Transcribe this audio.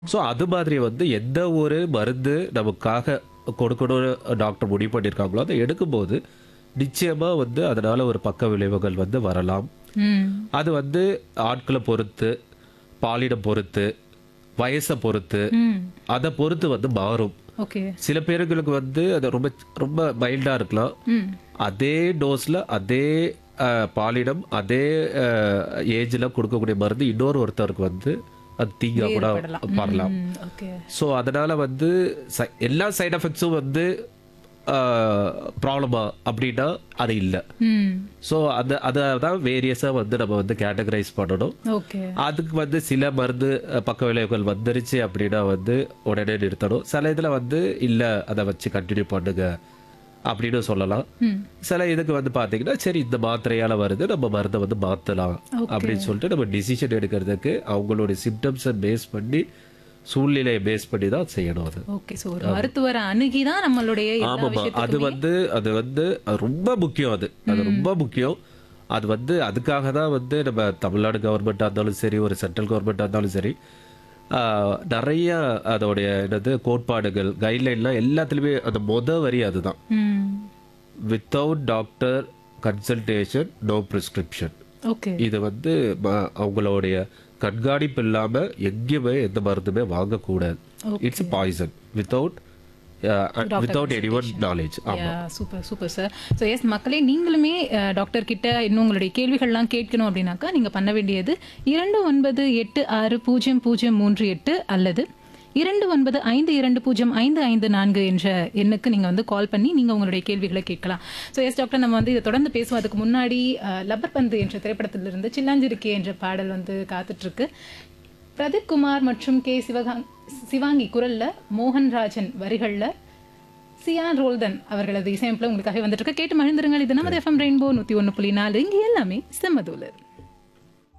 so அது மாதிரி வந்து எந்த ஒரு மருந்து நமக்காக கொடுக்கணும்னு டாக்டர் முடிவு பண்ணியிருக்காங்களோ அதை எடுக்கும்போது நிச்சயமாக வந்து அதனால ஒரு பக்க விளைவுகள் வந்து வரலாம் ம் அது வந்து ஆட்களை பொறுத்து பாலினம் பொறுத்து வயசை பொறுத்து ம் அதை பொறுத்து வந்து மாறும் ஓகே சில பேர்களுக்கு வந்து அது ரொம்ப ரொம்ப மைல்டாக இருக்கலாம் ம் அதே டோஸில் அதே அஹ், பாலினம் அதே ஏஜில் கொடுக்கக்கூடிய மருந்து இன்னொரு ஒருத்தருக்கு வந்து அது தீங்கா கூட வரலாம் ம் ஓகே ஸோ அதனால வந்து சை- எல்லா சைடு எஃபெக்ட்ஸும் வந்து ப்ராப்ளமா அப்படின்னா அது இல்லை ம் ஸோ அந்த அதை தான் வேரியஸாக வந்து நம்ம வந்து கேட்டகரைஸ் பண்ணணும் ஓகே அதுக்கு வந்து சில மருந்து அஹ், பக்க விளைவுகள் வந்துருச்சு அப்படின்னா வந்து உடனே நிறுத்தணும் சில இதில் வந்து இல்லை அதை வச்சு கண்டினியூ பண்ணுங்க அப்படின்னு சொல்லலாம் ம் சில இதுக்கு வந்து பார்த்தீங்கன்னா சரி இந்த மாத்திரையால வருது நம்ம மருந்தை வந்து மாற்றலாம் அப்படின்னு சொல்லிட்டு நம்ம டிசிஷன் எடுக்கிறதுக்கு அவங்களுடைய சிம்டம்ஸை பேஸ் பண்ணி சூழ்நிலையை பேஸ் பண்ணி தான் செய்யணும் அது ஓகே ஸோ ஒரு மருத்துவரை அணுகி தான் நம்மளுடைய எல்லா ஆமாம்மா அது விஷயத்துக்குமே வந்து அது வந்து அது ரொம்ப முக்கியம் அது அது ரொம்ப முக்கியம் அது வந்து அதுக்காக தான் வந்து நம்ம தமிழ்நாடு கவர்மெண்ட்டாக இருந்தாலும் சரி ஒரு சென்ட்ரல் கவர்மெண்ட்டாக இருந்தாலும் சரி ஆஹ், நிறைய அதோடைய என்னது கோட்பாடுகள் கைட்லைன்லாம் எல்லாத்துலேயுமே அந்த மொத வரி அதுதான் ம் without doctor consultation no prescription okay இது வந்து ம- அவங்களுடைய கண்காணிப்பு இல்லாம எங்கேயுமே எந்த மருந்துமே வாங்கக்கூடாது it's poison without without any one knowledge super super sir so yes மக்களே நீங்களுமே அஹ், டாக்டர் கிட்ட இன்னும் உங்களுடைய கேள்விகள்லாம் கேட்கணும் அப்படின்னாக்கா நீங்கள் பண்ண வேண்டியது இரண்டு ஒன்பது எட்டு ஆறு பூஜ்ஜியம் பூஜ்ஜியம் மூன்று எட்டு அல்லது இரண்டு ஒன்பது ஐந்து இரண்டு பூஜ்ஜியம் ஐந்து ஐந்து நான்கு என்ற எண்ணுக்கு நீங்கள் வந்து கால் பண்ணி நீங்கள் உங்களுடைய கேள்விகளை கேட்கலாம் ஸோ எஸ் டாக்டர் நம்ம வந்து இதை தொடர்ந்து பேசுவோம் அதுக்கு முன்னாடி அஹ், லப்பர் பந்து என்ற திரைப்படத்திலிருந்து சில்லாஞ்சிருக்கே என்ற பாடல் வந்து காத்துட்ருக்கு பிரதீப் குமார் மற்றும் கே சிவகாங் சிவாங்கி குரல்ல மோகன்ராஜன் வரிகள்ல சியான் ரோல்தன் அவர்களது இசையமைப்பில் உங்களுக்காக வந்துட்டு இருக்கு கேட்டு மகிழ்ந்துருங்கள் இது நமது எஃப்எம் ரெயின்போ நூற்றி ஒன்று புள்ளி நாலு இங்கே எல்லாமே செம்மதூலர்